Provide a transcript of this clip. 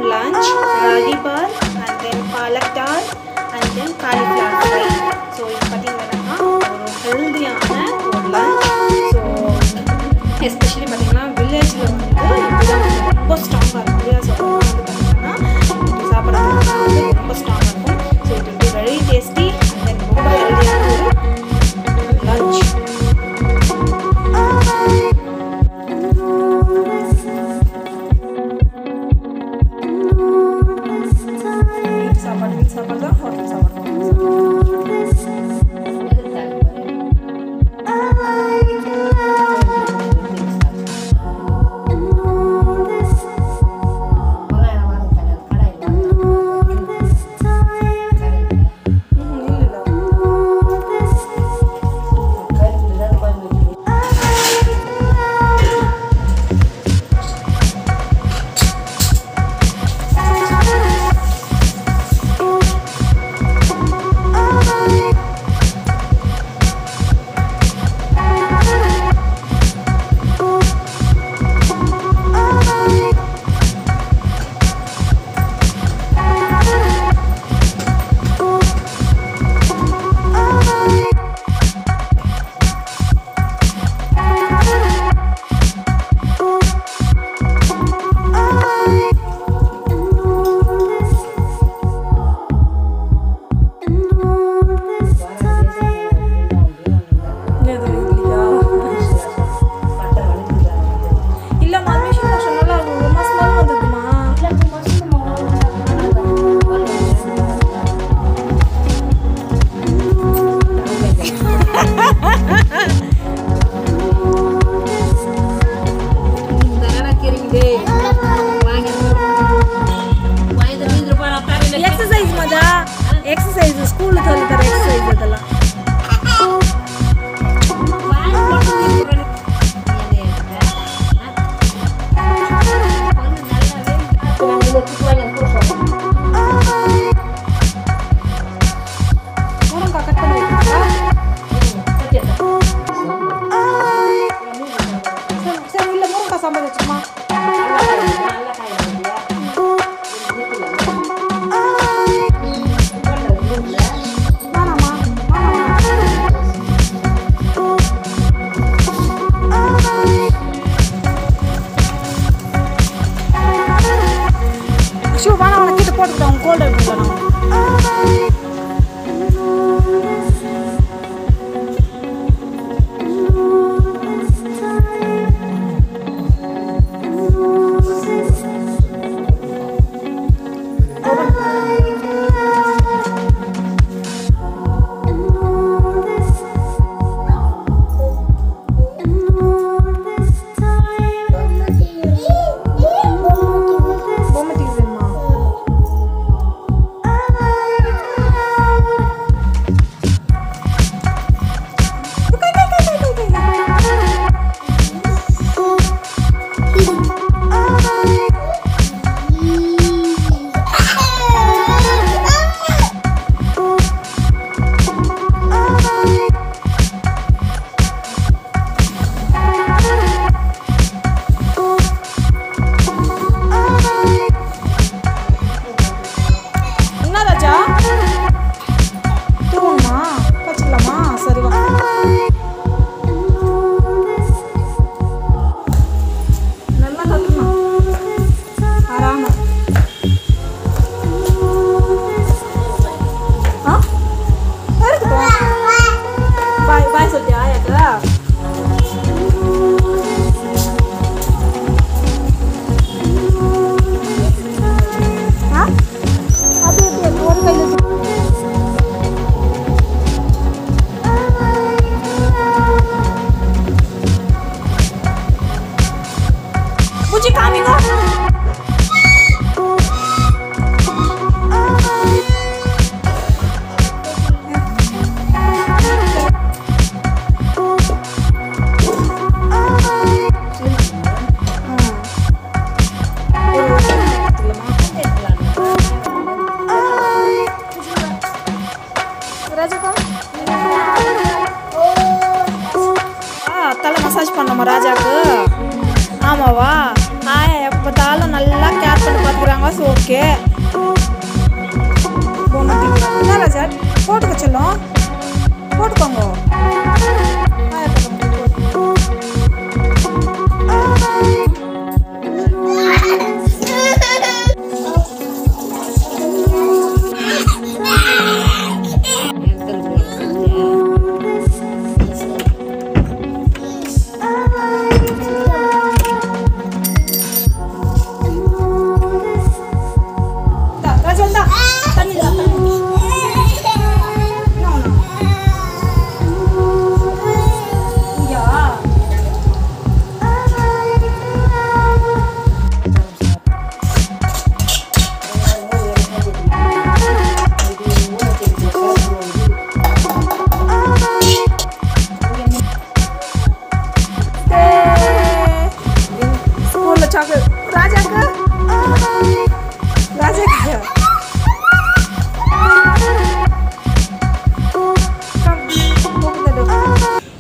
lunch, ragi ball, and then palak dal, and then cauliflower fry. So இது பார்த்தீங்கன்னா ஒரு ஹெல்தியான ஒரு லஞ்ச் ஸோ எஸ்பெஷலி பார்த்தீங்கன்னா வில்லேஜில் வந்து இப்படிதான் வந்து ரொம்ப ஸ்ட்ராங்காக இருக்கும் இல்லையா ஸோ வந்து பார்த்தீங்கன்னா இது சாப்பிட்றது வந்து ரொம்ப ஸ்ட்ராங்காக இருக்கும் ஸோ இது வந்து வெரி டேஸ்டி அண்ட் தென் ரொம்ப ஹெல்தியான ஒரு லஞ்ச் வீட்டு சாப்பாடு வீட்டு சாப்பாடு தான் ஹோட்டல் சாப்பாடு தான் ம், இல்லை இல்லை எதுவும் இல்லையா இல்லைம்மா மிஷின் வாஷர் நல்லா இருக்கும் ரொம்ப ஸ்மெல் வந்ததுமா எக்ஸசைஸ் மஜா எக்ஸசைஸ் ஸ்கூலில் சொல்லி தர எக்ஸசைஸ் இதெல்லாம் முருங்கா கட் பண்ணி வைக்கிறீங்களா சரி சரி இல்லை முருங்கா சாம்பார் வச்சுமா வேணாமா ஷூ வேணாம் அவனை கிட்ட போட்டுக்கிட்டோம் கோல்டு இருக்குல்ல நான் பொம்மை டிவி வேணுமா வாஸ் ஓகே போன ராஜா போட்டுக்க சொல்லும்